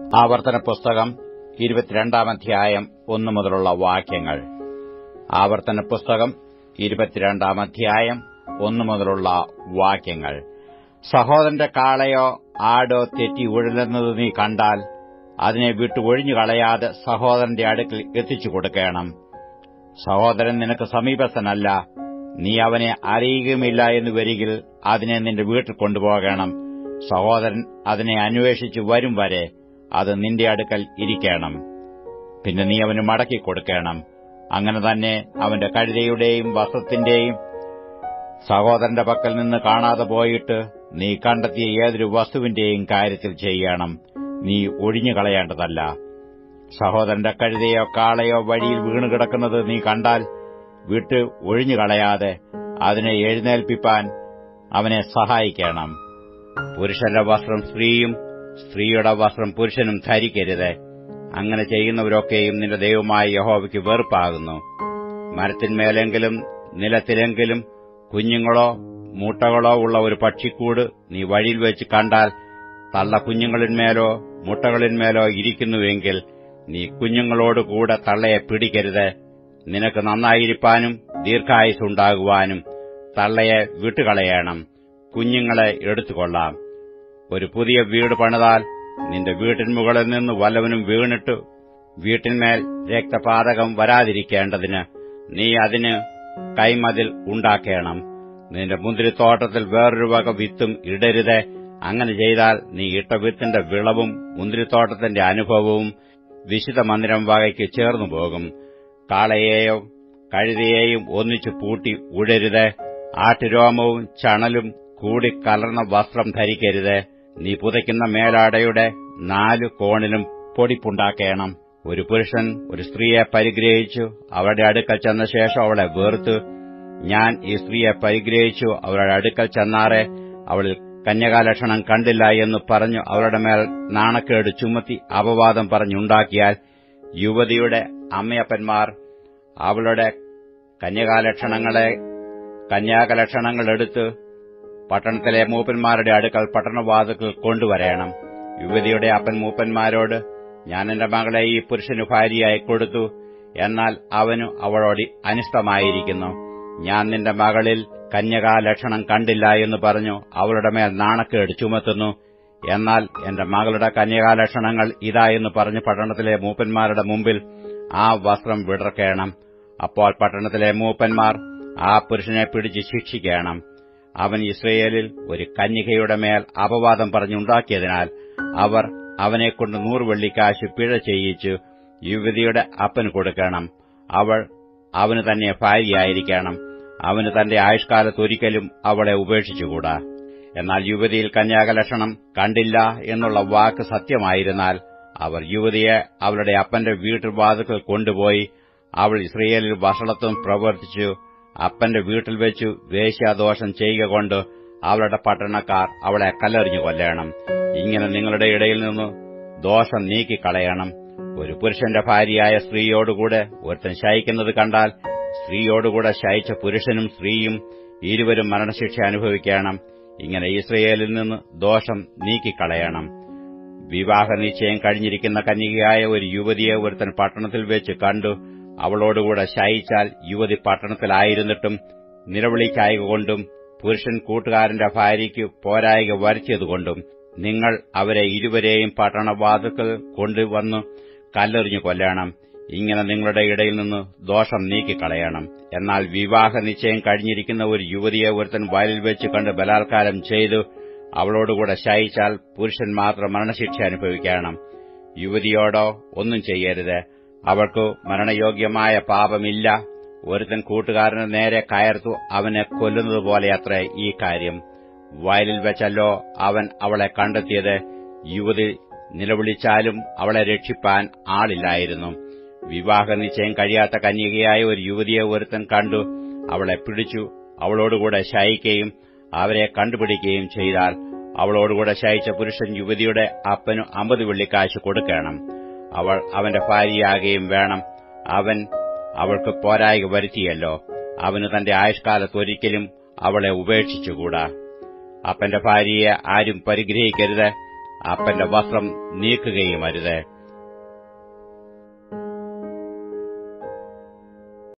ആവർത്തന പുസ്തകം ഇരുപത്തിരണ്ടാം അധ്യായം ഒന്നു മുതലുള്ള വാക്യങ്ങൾ ആവർത്തന പുസ്തകം ഇരുപത്തിരണ്ടാം അധ്യായം ഒന്നു മുതലുള്ള വാക്യങ്ങൾ സഹോദരന്റെ കാളയോ ആടോ തെറ്റി ഉഴലുന്നത് നീ കണ്ടാൽ അതിനെ വിട്ടു ഒഴിഞ്ഞു കളയാതെ സഹോദരന്റെ അടുക്കൽ എത്തിച്ചു കൊടുക്കണം സഹോദരൻ നിനക്ക് സമീപസ്ഥനല്ല നീ അവനെ അറിയുകയുമില്ല എന്ന് വരികിൽ അതിനെ നിന്റെ വീട്ടിൽ കൊണ്ടുപോകണം സഹോദരൻ അതിനെ അന്വേഷിച്ചു വരും വരെ അത് നിന്റെ അടുക്കൽ ഇരിക്കണം പിന്നെ നീ അവന് മടക്കി കൊടുക്കണം അങ്ങനെ തന്നെ അവന്റെ കഴുതയുടെയും വസ്ത്രത്തിന്റെയും സഹോദരന്റെ പക്കൽ നിന്ന് കാണാതെ പോയിട്ട് നീ കണ്ടെത്തിയ ഏതൊരു വസ്തുവിന്റെയും കാര്യത്തിൽ ചെയ്യണം നീ ഒഴിഞ്ഞു കളയേണ്ടതല്ല സഹോദരന്റെ കഴുതയോ കാളയോ വഴിയിൽ വീണുകിടക്കുന്നത് നീ കണ്ടാൽ വിട്ട് ഒഴിഞ്ഞു കളയാതെ അതിനെ എഴുന്നേൽപ്പിപ്പാൻ അവനെ സഹായിക്കണം പുരുഷന്റെ വസ്ത്രം സ്ത്രീയും സ്ത്രീയുടെ വസ്ത്രം പുരുഷനും ധരിക്കരുത് അങ്ങനെ ചെയ്യുന്നവരൊക്കെയും നിന്റെ ദൈവമായ യഹോവയ്ക്ക് വെറുപ്പാകുന്നു മരത്തിന്മേലെങ്കിലും നിലത്തിലെങ്കിലും കുഞ്ഞുങ്ങളോ മുട്ടകളോ ഉള്ള ഒരു പക്ഷിക്കൂട് നീ വഴിയിൽ വെച്ച് കണ്ടാൽ തള്ള കുഞ്ഞുങ്ങളിന്മേലോ മുട്ടകളിന്മേലോ ഇരിക്കുന്നുവെങ്കിൽ നീ കുഞ്ഞുങ്ങളോടുകൂടെ തള്ളയെ പിടിക്കരുത് നിനക്ക് നന്നായിരിക്കാനും ദീർഘായുസുണ്ടാകുവാനും തള്ളയെ വിട്ടുകളയണം കുഞ്ഞുങ്ങളെ എടുത്തുകൊള്ളാം ഒരു പുതിയ വീട് പണിതാൽ നിന്റെ വീട്ടിൻ മുകളിൽ നിന്ന് വല്ലവനും വീണിട്ട് വീട്ടിന്മേൽ രക്തപാതകം വരാതിരിക്കേണ്ടതിന് നീ അതിന് കൈമതിൽ ഉണ്ടാക്കേണം നിന്റെ മുന്തിരിത്തോട്ടത്തിൽ വേറൊരു വക വിത്തും ഇടരുത് അങ്ങനെ ചെയ്താൽ നീ ഇട്ട വിത്തിന്റെ വിളവും മുന്തിരിത്തോട്ടത്തിന്റെ അനുഭവവും വിശുദ്ധ മന്ദിരം വകയ്ക്ക് ചേർന്നു പോകും കാളയെയോ കഴുതയെയും ഒന്നിച്ചു പൂട്ടി ഉഴരുത് ആട്ടുരോമവും ചണലും കൂടി കലർന്ന വസ്ത്രം ധരിക്കരുത് നീ പുതയ്ക്കുന്ന മേലാടയുടെ നാലു കോണിലും പൊടിപ്പുണ്ടാക്കേണം ഒരു പുരുഷൻ ഒരു സ്ത്രീയെ പരിഗ്രഹിച്ചു അവരുടെ അടുക്കൽ ചെന്ന ശേഷം അവളെ വേർത്തു ഞാൻ ഈ സ്ത്രീയെ പരിഗ്രഹിച്ചു അവരുടെ അടുക്കൽ ചെന്നാറെ അവളിൽ കന്യകാലക്ഷണം കണ്ടില്ല എന്ന് പറഞ്ഞു അവരുടെ മേൽ നാണക്കേട് ചുമത്തി അപവാദം പറഞ്ഞുണ്ടാക്കിയാൽ യുവതിയുടെ അമ്മയപ്പന്മാർ അവളുടെ കന്യകാലക്ഷണങ്ങളെ കന്യാകലക്ഷണങ്ങളെടുത്ത് പട്ടണത്തിലെ മൂപ്പന്മാരുടെ അടുക്കൽ പട്ടണവാതുക്കൾ കൊണ്ടുവരേണം യുവതിയുടെ അപ്പൻ മൂപ്പന്മാരോട് ഞാൻ എന്റെ മകളെ ഈ പുരുഷന് ഭാര്യയായി കൊടുത്തു എന്നാൽ അവനു അവളോട് അനിഷ്ടമായിരിക്കുന്നു ഞാൻ നിന്റെ മകളിൽ കന്യകാലക്ഷണം കണ്ടില്ല എന്ന് പറഞ്ഞു അവളുടെ മേൽ നാണക്കേട് ചുമത്തുന്നു എന്നാൽ എന്റെ മകളുടെ കന്യകാലക്ഷണങ്ങൾ ഇതാ എന്ന് പറഞ്ഞ് പട്ടണത്തിലെ മൂപ്പന്മാരുടെ മുമ്പിൽ ആ വസ്ത്രം വിടർക്കേണം അപ്പോൾ പട്ടണത്തിലെ മൂപ്പന്മാർ ആ പുരുഷനെ പിടിച്ച് ശിക്ഷിക്കണം അവൻ ഇസ്രയേലിൽ ഒരു കന്യകയുടെ മേൽ അപവാദം പറഞ്ഞുണ്ടാക്കിയതിനാൽ അവർ അവനെക്കൊണ്ട് നൂറ് വെള്ളിക്കാശ് പിഴ ചെയ്യിച്ചു യുവതിയുടെ അപ്പന് കൊടുക്കണം അവൾ അവന് തന്നെ ഭാര്യയായിരിക്കണം അവന് തന്റെ ആയുഷ്കാലത്തൊരിക്കലും അവളെ ഉപേക്ഷിച്ചുകൂടാ എന്നാൽ യുവതിയിൽ കന്യാകലക്ഷണം കണ്ടില്ല എന്നുള്ള വാക്ക് സത്യമായിരുന്നാൽ അവർ യുവതിയെ അവളുടെ അപ്പന്റെ വീട്ടിൽ വാതുക്കൾ കൊണ്ടുപോയി അവൾ ഇസ്രയേലിൽ വഷളത്വം പ്രവർത്തിച്ചു അപ്പന്റെ വീട്ടിൽ വെച്ചു വേശ്യാദോഷം ചെയ്യുക കൊണ്ട് അവളുടെ പട്ടണക്കാർ അവളെ കല്ലെറിഞ്ഞു കൊല്ലണം ഇങ്ങനെ നിങ്ങളുടെ ഇടയിൽ നിന്ന് ദോഷം നീക്കിക്കളയണം ഒരു പുരുഷന്റെ ഭാര്യയായ സ്ത്രീയോടുകൂടെ ഒരുത്തൻ ശയിക്കുന്നത് കണ്ടാൽ സ്ത്രീയോടുകൂടെ ശയിച്ച പുരുഷനും സ്ത്രീയും ഇരുവരും മരണശിക്ഷ അനുഭവിക്കണം ഇങ്ങനെ ഇസ്രയേലിൽ നിന്ന് ദോഷം നീക്കിക്കളയണം വിവാഹ നിശ്ചയം കഴിഞ്ഞിരിക്കുന്ന കന്യകയായ ഒരു യുവതിയെ ഒരുത്തൻ പട്ടണത്തിൽ വെച്ച് കണ്ടു അവളോടുകൂടെ ശയിച്ചാൽ യുവതി പട്ടണത്തിലായിരുന്നിട്ടും നിലവിളിക്കായകൊണ്ടും പുരുഷൻ കൂട്ടുകാരന്റെ ഭാര്യയ്ക്ക് പോരായിക വരുത്തിയതുകൊണ്ടും നിങ്ങൾ അവരെ ഇരുവരെയും പട്ടണവാതുക്കൾ കൊണ്ടുവന്ന് കല്ലെറിഞ്ഞു കൊല്ലണം ഇങ്ങനെ നിങ്ങളുടെ ഇടയിൽ നിന്ന് ദോഷം നീക്കിക്കളയണം എന്നാൽ വിവാഹ നിശ്ചയം കഴിഞ്ഞിരിക്കുന്ന ഒരു യുവതിയെ ഒരുത്തൻ വയലിൽ വെച്ച് കണ്ട് ബലാത്കാരം ചെയ്തു അവളോടുകൂടെ ശയിച്ചാൽ പുരുഷൻ മാത്രം മരണശിക്ഷ അനുഭവിക്കണം യുവതിയോടോ ഒന്നും ചെയ്യരുത് അവൾക്ക് മരണയോഗ്യമായ പാപമില്ല ഒരുത്തൻ കൂട്ടുകാരന് നേരെ കയർത്തു അവനെ കൊല്ലുന്നതുപോലെയത്രേ ഈ കാര്യം വയലിൽ വെച്ചല്ലോ അവൻ അവളെ കണ്ടെത്തിയത് യുവതി നിലവിളിച്ചാലും അവളെ രക്ഷിപ്പാൻ ആളില്ലായിരുന്നു വിവാഹ നിശ്ചയം കഴിയാത്ത കന്യകയായ ഒരു യുവതിയെ ഒരുത്തൻ കണ്ടു അവളെ പിടിച്ചു അവളോടുകൂടെ ശയിക്കുകയും അവരെ കണ്ടുപിടിക്കുകയും ചെയ്താൽ അവളോടുകൂടെ ശയിച്ച പുരുഷൻ യുവതിയുടെ അപ്പനു അമ്പത് വെള്ളിക്കാശ് കൊടുക്കണം അവൾ അവന്റെ ഭാര്യയാകുകയും വേണം അവൻ അവൾക്ക് പോരായിക വരുത്തിയല്ലോ അവന് തന്റെ ആയുഷ്കാലത്തൊരിക്കലും അവളെ ഉപേക്ഷിച്ചുകൂടാ അപ്പന്റെ ഭാര്യയെ ആരും പരിഗ്രഹിക്കരുത് അപ്പന്റെ വസ്ത്രം നീക്കുകയും അരുത്